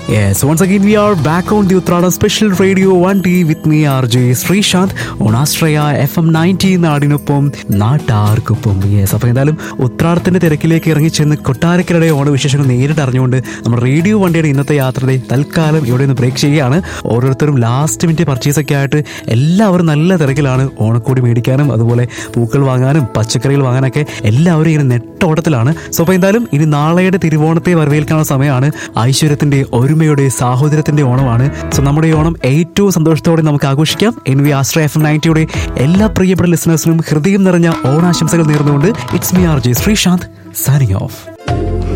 Yes, once again we are back on the Utrada Special Radio 1D with me RJ Sreesanth on Astraya FM 90 നാടിനൊപ്പം നാട്ടാർക്കൊപ്പം yes അപ്പോൾ എന്തായാലും ഉത്രാടത്തിന്റെ തിരക്കിലേക്ക് ഇറങ്ങിച്ചെന്ന് കൊട്ടാരക്കരയുടെ ഓണവിശേഷങ്ങൾ നേരിട്ട് അറിഞ്ഞുകൊണ്ട് നമ്മുടെ റേഡിയോ വണ്ടിയുടെ ഇന്നത്തെ യാത്രയുടെ തൽക്കാലം ഇവിടെ നിന്ന് ബ്രേക്ക് ചെയ്യുകയാണ് ഓരോരുത്തരും ലാസ്റ്റ് മിനിറ്റ് പർച്ചേസ് ഒക്കെ ആയിട്ട് എല്ലാവരും നല്ല തിരക്കിലാണ് ഓണക്കോടി മേടിക്കാനും അതുപോലെ പൂക്കൾ വാങ്ങാനും പച്ചക്കറികൾ വാങ്ങാനൊക്കെ എല്ലാവരും ഇങ്ങനെ നെട്ടോട്ടത്തിലാണ് സോ അപ്പോൾ എന്തായാലും ഇനി നാളെയുടെ തിരുവോണത്തെ വരവേൽക്കാനുള്ള സമയമാണ് ഐശ്വര്യത്തിന്റെ ഒരുമയുടെ സാഹോദര്യത്തിന്റെ ഓണമാണ് സോ നമ്മുടെ ഈ ഓണം ഏറ്റവും സന്തോഷത്തോടെ നമുക്ക് ആഘോഷിക്കാം N V Astra F M നയൻറ്റിയുടെ എല്ലാ പ്രിയപ്പെട്ട ലിസണേഴ്സിനും ഹൃദയം നിറഞ്ഞ ഓണാശംസകൾ നേർന്നുകൊണ്ട് it's me R J Sreesanth signing of